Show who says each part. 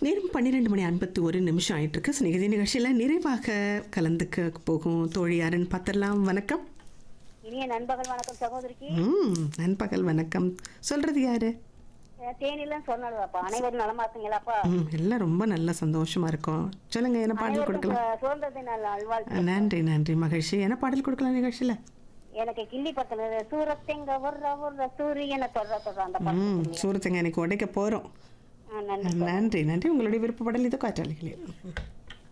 Speaker 1: நேரம் பன்னிரெண்டு மணி ஐம்பத்தி ஒரு நிமிஷம் ஆயிட்டு இருக்கு ஸ்நேகிதி நிகழ்ச்சியில் நிறைவாக கலந்துக்க போகும் தோழி யாருன்னு பார்த்துடலாம் வணக்கம்
Speaker 2: இனிய நண்பகல் வணக்கம் சகோதரிக்கு
Speaker 1: ம் நண்பகல் வணக்கம் சொல்றது யாரு
Speaker 2: அஹ் தேனிலாம் சொன்னதுப்பா அனைவரும் நலமா இருக்கீங்களாப்பா
Speaker 1: ம் எல்லாம் ரொம்ப நல்ல சந்தோஷமா இருக்கும் சொல்லுங்க என்ன பாடல்
Speaker 2: அனைவருக்கும்
Speaker 1: கொடுக்கலாம்
Speaker 2: சு- சுதந்திர தின நல்வாழ்த்து
Speaker 1: நன்றி நன்றி மகிழ்ச்சி என்ன பாடல் கொடுக்கலாம் நிகழ்ச்சியில்
Speaker 2: எனக்கு கிள்ளி பத்தினது சூரத்தெங்க வர்ற வர்ற சூரியனை தொடர தொடர அந்த பாட்டு
Speaker 1: ம்
Speaker 2: சொல்லுங்க.
Speaker 1: சூரத்தங்க எனக்கு உடைக்க போகிறோம்
Speaker 2: ஆ, நன்றி
Speaker 1: நன்றி நன்றி உங்களுடைய விருப்பப்படல் இது காற்றாளிகளே